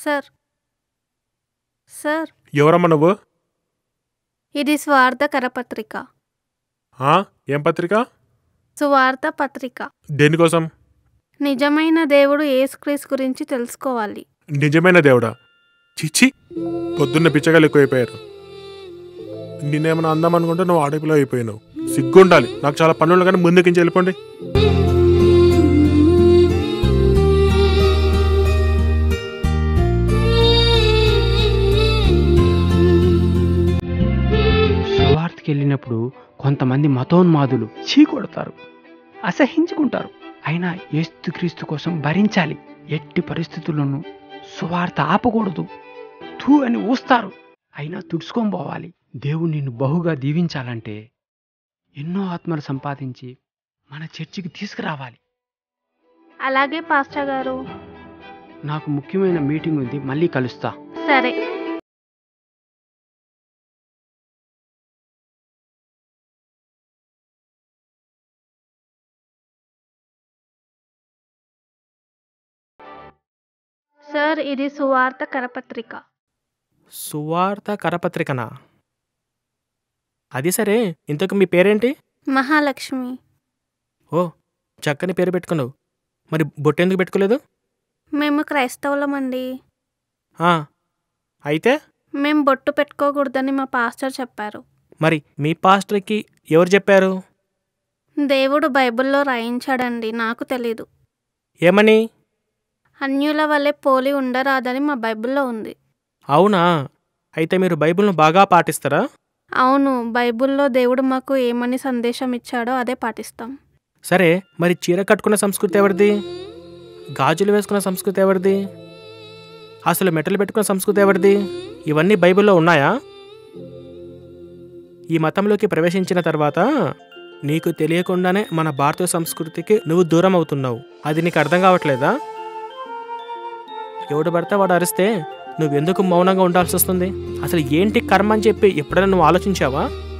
Sir sir ఎవరమ్మా నువ్వు ఇది స్వార్థ కరపత్రిక ఆ? ఏం పత్రిక సువార్త పత్రిక దేనికోసం నిజమైన దేవుడు యేసుక్రీస్తు గురించి తెలుసుకోవాలి నిజమైన దేవుడా చిచ్చి పొద్దున్న పిచ్చగాలు ఎక్కువైపోయారు నేనేమైనా అందాం అనుకుంటే నువ్వు ఆడపిల్ల అయిపోయినావు సిగ్గుండాలి నాకు చాలా పనులు కానీ ముందుకించి వెళ్ళిపోండి సువార్తకి వెళ్ళినప్పుడు కొంతమంది మతోన్మాదులు చీకొడతారు అసహించుకుంటారు అయినా యేసుక్రీస్తు కోసం భరించాలి ఎట్టి పరిస్థితుల్లోనూ సువార్త ఆపకూడదు తూ అని ఊస్తారు అయినా తుడుచుకొని పోవాలి దేవుడు నిన్ను బహుగా దీవించాలంటే ఎన్నో ఆత్మలు సంపాదించి మన చర్చికి తీసుకురావాలి అలాగే పాస్టర్ గారు నాకు ముఖ్యమైన మీటింగ్ ఉంది మళ్ళీ కలుస్తా సరే సార్ ఇది సువార్త కరపత్రిక సువార్త కరపత్రికనా అది సరే ఇంతకు మీ పేరేంటి మహాలక్ష్మి ఓ చక్కని పేరు పెట్టుకున్నావు మరి బొట్టెందుకు పెట్టుకోలేదు మేము క్రైస్తవులమండి ఆ, అయితే మేము బొట్టు పెట్టుకోకూడదని మా పాస్టర్ చెప్పారు మరి మీ పాస్టర్కి ఎవరు చెప్పారు దేవుడు బైబిల్లో రాయించాడండి నాకు తెలీదు ఏమని అన్యుల వల్లే పోలి ఉండరాదని మా బైబిల్లో ఉంది అవునా అయితే మీరు బైబిల్ను బాగా పాటిస్తారా అవును బైబిల్లో దేవుడు మాకు ఏమని సందేశం ఇచ్చాడో అదే పాటిస్తాం సరే మరి చీర కట్టుకున్న సంస్కృతి ఎవరిది గాజులు వేసుకున్న సంస్కృతి ఎవరిది అసలు మెటలు పెట్టుకున్న సంస్కృతి ఎవరిది ఇవన్నీ బైబిల్లో ఉన్నాయా ఈ మతంలోకి ప్రవేశించిన తర్వాత నీకు తెలియకుండానే మన భారతీయ సంస్కృతికి నువ్వు దూరం అవుతున్నావు అది నీకు అర్థం కావట్లేదా ఎవడు పడితే వాడు అరిస్తే నువ్వెందుకు మౌనంగా ఉండాల్సి వస్తుంది అసలు ఏంటి కర్మ అని చెప్పి ఎప్పుడైనా నువ్వు ఆలోచించావా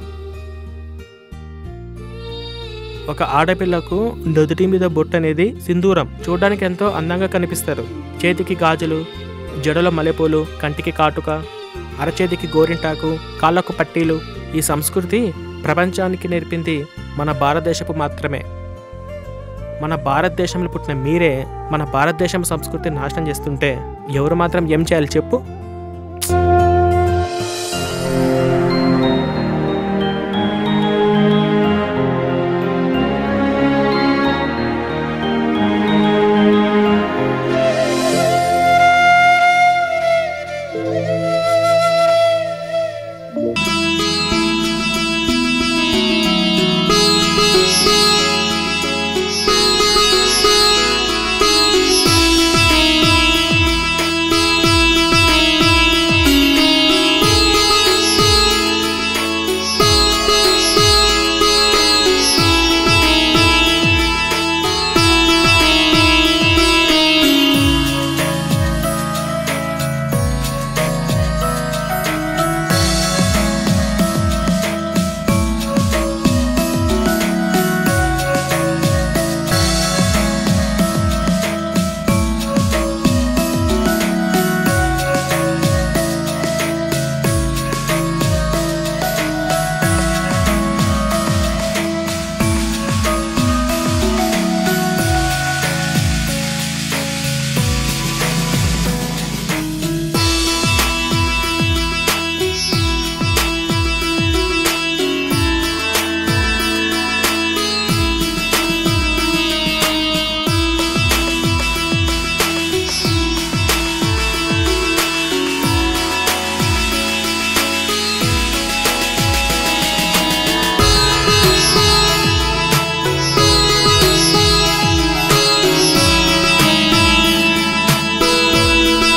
ఒక ఆడపిల్లకు నుదుటి మీద బొట్టు అనేది సింధూరం చూడడానికి ఎంతో అందంగా కనిపిస్తారు చేతికి గాజులు జడలో మల్లెపూలు కంటికి కాటుక అరచేతికి గోరింటాకు కాళ్ళకు పట్టీలు ఈ సంస్కృతి ప్రపంచానికి నేర్పింది మన భారతదేశపు మాత్రమే మన భారతదేశంలో పుట్టిన మీరే మన భారతదేశం సంస్కృతిని నాశనం చేస్తుంటే ఎవరు మాత్రం ఏం చేయాలి చెప్పు